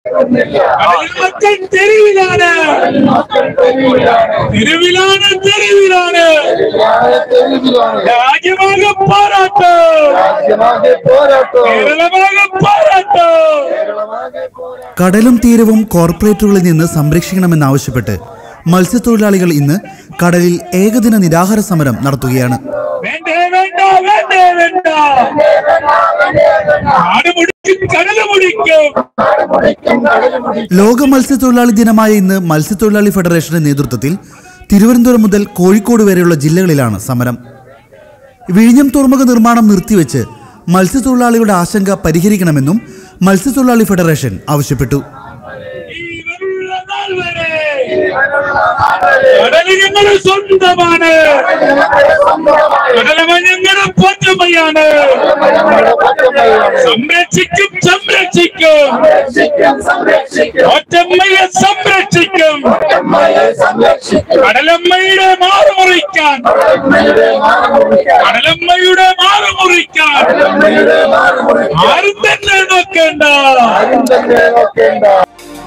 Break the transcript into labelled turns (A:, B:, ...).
A: കടലിൽ മക്കൾ തെരുവിലാണ് തെരുവിലാണ് തെരുവിലാണ് രാജ്യമാകെ പോരാട്ടം കേരളമാകെ പോരാട്ടം
B: കടലും തീരവും കോർപ്പറേറ്റുകളിൽ നിന്ന് സംരക്ഷിക്കണമെന്നാവശ്യപ്പെട്ട് മത്സ്യത്തൊഴിലാളികൾ ഇന്ന് കടലിൽ ഏകദിന നിരാഹാര സമരം നടത്തുകയാണ്
A: വേണ്ടേ വേണ്ട വേണ്ടേ വേണ്ട നാട് മുടിക്കും കടല് മുടിക്കും
B: ലോക മത്സ്യത്തൊഴിലാളി ദിനമായ ഇന്ന് മത്സ്യത്തൊഴിലാളി ഫെഡറേഷന്റെ നേതൃത്വത്തിൽ തിരുവനന്തപുരം മുതൽ കോഴിക്കോട് വരെയുള്ള ജില്ലകളിലാണ് സമരം വിഴിഞ്ഞം തുറമുഖ നിർമ്മാണം നിർത്തിവെച്ച് മത്സ്യത്തൊഴിലാളികളുടെ ആശങ്ക പരിഹരിക്കണമെന്നും മത്സ്യത്തൊഴിലാളി ഫെഡറേഷൻ ആവശ്യപ്പെട്ടു
A: ഈ വരുള്ള നാൾ വരെ കടല് ഞങ്ങളുടെ സ്വന്തമാണ് കടലമ ഞങ്ങളുടെ പൊറ്റമ്മയാണ് സംരക്ഷിക്കും സംരക്ഷിക്കും ഒറ്റമ്മയെ സംരക്ഷിക്കും കടലമ്മയുടെ മാറുമുറിക്കാൻ കടലമ്മയുടെ മാറുമുറിക്കാൻ ആരും തന്നെ നോക്കേണ്ട